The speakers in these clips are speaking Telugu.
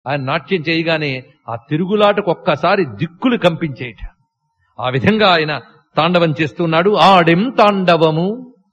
ఆయన నాట్యం చేయగానే ఆ తిరుగులాటకు ఒక్కసారి దిక్కులు కంపించేట ఆ విధంగా ఆయన తాండవం చేస్తున్నాడు ఆడెం తాండవము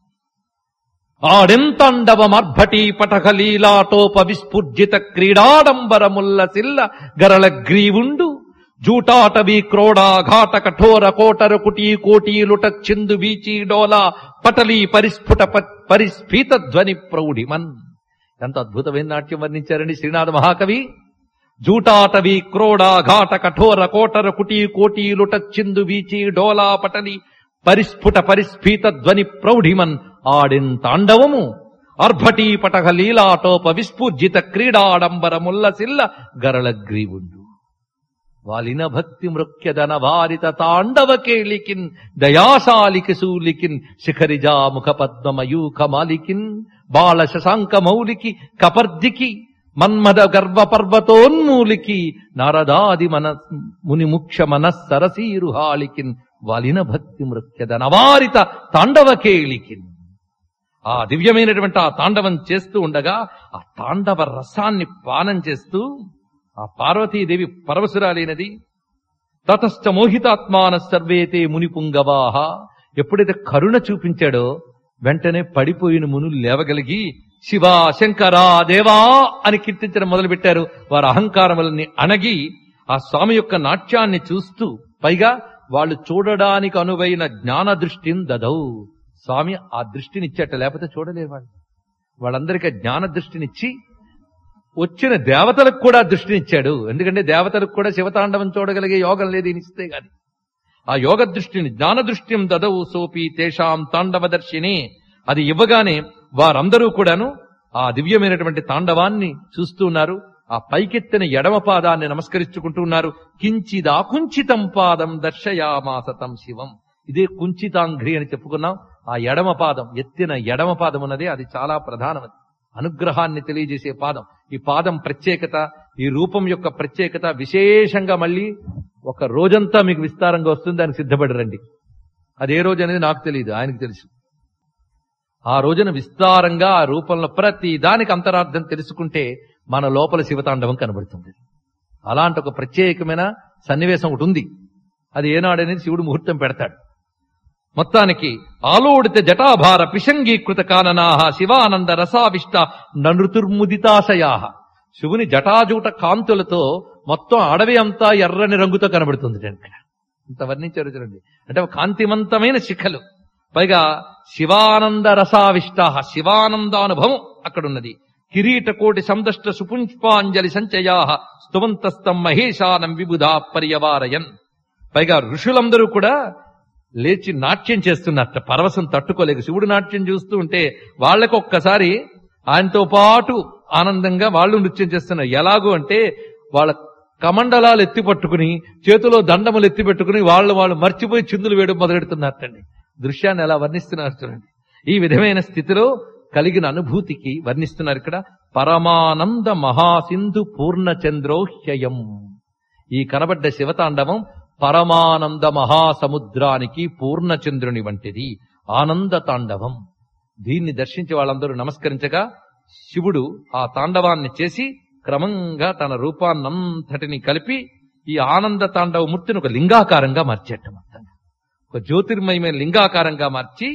ఆడెం తాండవమర్భటి పటకలీలాటోప విస్ఫుర్జిత క్రీడాడంబరముల్ల సిల్ల గరళ గ్రీవుండు జూటాటవి క్రోడా ఘాట కఠోర కోటర కుటీ కోటీలుట చిందు వీచి డోలా పటలీ పరిస్ఫుట ప- పరిస్ఫీత ధ్వని ప్రౌఢిమన్ ఎంత అద్భుతమైన నాట్యం వర్ణించారండి శ్రీనాథ మహాకవి జూటాటవి క్రోడా ఘాట కఠోర కోటర కుటీ కోటీలుట చిందు వీచి డోలా పటలి పరిస్ఫుట పరిస్ఫీత ధ్వని ప్రౌఢిమన్ ఆడిన్ తాండవము అర్భటీ పటక లీలాటోప విస్ఫూర్జిత క్రీడాడంబరముల్ల సిల్ల గరళ గ్రీవుండు వాలిన భక్తి మృక్యదన వారిత తాండవ కేళికిన్ దయాశాలికి శూలికిన్ శిఖరిజా ముఖ పద్మమయూఖ మాలికిన్ బాల శశాంక మౌలికి కపర్దికి మన్మద గర్వ పర్వతోన్మూలికి నారదాది మన ముని ముఖ్య మనస్సరసీరుహాళికిన్ వాలిన భక్తి మృక్యదన వారిత తాండవ కేళికిన్ ఆ దివ్యమైనటువంటి ఆ తాండవం చేస్తూ ఉండగా ఆ తాండవ రసాన్ని పానం చేస్తూ ఆ పార్వతీదేవి పరవశురాలైనది తతశ్చ మోహితాత్మాన సర్వేతే ముని పుంగవాహ ఎప్పుడైతే కరుణ చూపించాడో వెంటనే పడిపోయిన మునులు లేవగలిగి శివా శంకరా దేవా అని కీర్తించడం మొదలుపెట్టారు వారి అహంకారములని అణగి ఆ స్వామి యొక్క నాట్యాన్ని చూస్తూ పైగా వాళ్ళు చూడడానికి అనువైన జ్ఞాన దృష్టిని దదౌ స్వామి ఆ దృష్టినిచ్చేట లేకపోతే చూడలేరు వాళ్ళు వాళ్ళందరికీ జ్ఞాన దృష్టినిచ్చి వచ్చిన దేవతలకు కూడా దృష్టినిచ్చాడు ఎందుకంటే దేవతలకు కూడా శివతాండవం చూడగలిగే యోగం లేదు ఈయన ఇస్తే గాని ఆ యోగ దృష్టిని జ్ఞాన దృష్ట్యం దదవు సోపి తేషాం తాండవదర్శిని అది ఇవ్వగానే వారందరూ కూడాను ఆ దివ్యమైనటువంటి తాండవాన్ని చూస్తున్నారు ఆ పైకెత్తిన ఎడమ పాదాన్ని నమస్కరించుకుంటూ ఉన్నారు కించిదాకుంచితం పాదం దర్శయామాసతం శివం ఇదే కుంచితాంఘ్రి అని చెప్పుకున్నాం ఆ ఎడమ పాదం ఎత్తిన ఎడమ పాదం ఉన్నది అది చాలా ప్రధానమది అనుగ్రహాన్ని తెలియజేసే పాదం ఈ పాదం ప్రత్యేకత ఈ రూపం యొక్క ప్రత్యేకత విశేషంగా మళ్ళీ ఒక రోజంతా మీకు విస్తారంగా వస్తుంది దానికి సిద్ధపడి రండి అది ఏ రోజు అనేది నాకు తెలియదు ఆయనకు తెలుసు ఆ రోజున విస్తారంగా ఆ రూపంలో ప్రతి దానికి అంతరార్థం తెలుసుకుంటే మన లోపల శివతాండవం కనబడుతుంది అలాంటి ఒక ప్రత్యేకమైన సన్నివేశం ఒకటి ఉంది అది ఏనాడనేది శివుడు ముహూర్తం పెడతాడు మొత్తానికి ఆలోడిత జటాభార పిశంగీకృత కాననాహ శివానంద రసావిష్ట నృతుర్ముదితాశయాహ శివుని జటాజూట కాంతులతో మొత్తం అడవి అంతా ఎర్రని రంగుతో కనబడుతుంది ఇక్కడ ఇంత వర్ణించారు చూడండి అంటే ఒక కాంతివంతమైన శిఖలు పైగా శివానంద రసావిష్ట శివానందానుభవం అక్కడున్నది కిరీట కోటి సందష్ట సుపుష్పాంజలి సంచయా స్తువంతస్తం మహేశానం విబుధా పర్యవారయన్ పైగా ఋషులందరూ కూడా లేచి నాట్యం చేస్తున్నట్ట పరవశం తట్టుకోలేక శివుడు నాట్యం చూస్తూ ఉంటే వాళ్ళకి ఒక్కసారి ఆయనతో పాటు ఆనందంగా వాళ్ళు నృత్యం చేస్తున్నారు ఎలాగూ అంటే వాళ్ళ కమండలాలు ఎత్తి పట్టుకుని చేతిలో దండములు ఎత్తి పెట్టుకుని వాళ్ళు వాళ్ళు మర్చిపోయి చిందులు వేయడం మొదలెడుతున్నారటండి దృశ్యాన్ని ఎలా వర్ణిస్తున్నారు చూడండి ఈ విధమైన స్థితిలో కలిగిన అనుభూతికి వర్ణిస్తున్నారు ఇక్కడ పరమానంద మహాసింధు పూర్ణచంద్రోహ్యయం ఈ కనబడ్డ శివతాండవం పరమానంద మహాసముద్రానికి పూర్ణచంద్రుని వంటిది ఆనంద తాండవం దీన్ని దర్శించి వాళ్ళందరూ నమస్కరించగా శివుడు ఆ తాండవాన్ని చేసి క్రమంగా తన రూపాన్నంతటిని కలిపి ఈ ఆనంద తాండవ మూర్తిని ఒక లింగాకారంగా మార్చేట మొత్తంగా ఒక జ్యోతిర్మయమైన లింగాకారంగా మార్చి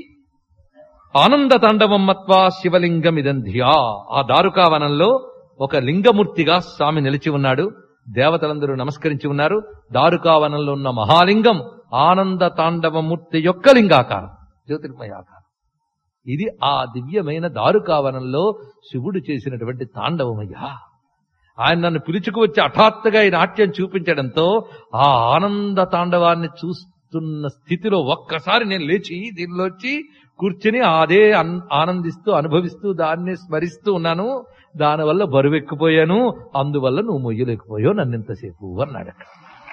ఆనంద తాండవం మత్వా శివలింగం ఇదంధియా ఆ దారుకావనంలో ఒక లింగమూర్తిగా స్వామి నిలిచి ఉన్నాడు దేవతలందరూ నమస్కరించి ఉన్నారు దారుకావనంలో ఉన్న మహాలింగం ఆనంద తాండవమూర్తి యొక్క లింగాకారం జ్యోతిర్మయాకారం ఇది ఆ దివ్యమైన దారుకావనంలో శివుడు చేసినటువంటి తాండవమయ్యా ఆయన నన్ను పిలుచుకు వచ్చి హఠాత్తుగా ఈ నాట్యం చూపించడంతో ఆ ఆనంద తాండవాన్ని చూస్తున్న స్థితిలో ఒక్కసారి నేను లేచి దీనిలో వచ్చి కూర్చుని అదే అన్- ఆనందిస్తూ అనుభవిస్తూ దాన్ని స్మరిస్తూ ఉన్నాను దానివల్ల బరువెక్కిపోయాను అందువల్ల నువ్వు మొయ్యలేకపోయావు నన్ను ఇంతసేపు అన్నాడు అక్కడ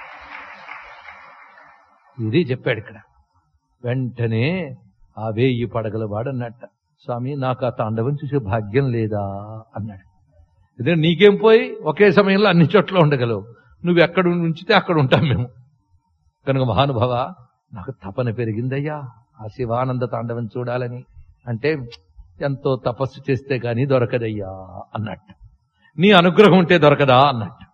ఇది చెప్పాడు ఇక్కడ వెంటనే ఆ వేయి పడగల వాడన్నట్ట స్వామి నాకు ఆ తాండవం చూసే భాగ్యం లేదా అన్నాడు ఇదే నీకేం పోయి ఒకే సమయంలో అన్ని చోట్ల ఉండగలవు నువ్వు ఎక్కడ ఉంచితే అక్కడ ఉంటాం మేము కనుక మహానుభావ నాకు తపన పెరిగిందయ్యా ఆ శివానంద తాండవం చూడాలని అంటే ఎంతో తపస్సు చేస్తే గాని దొరకదయ్యా అన్నట్టు నీ అనుగ్రహం ఉంటే దొరకదా అన్నట్టు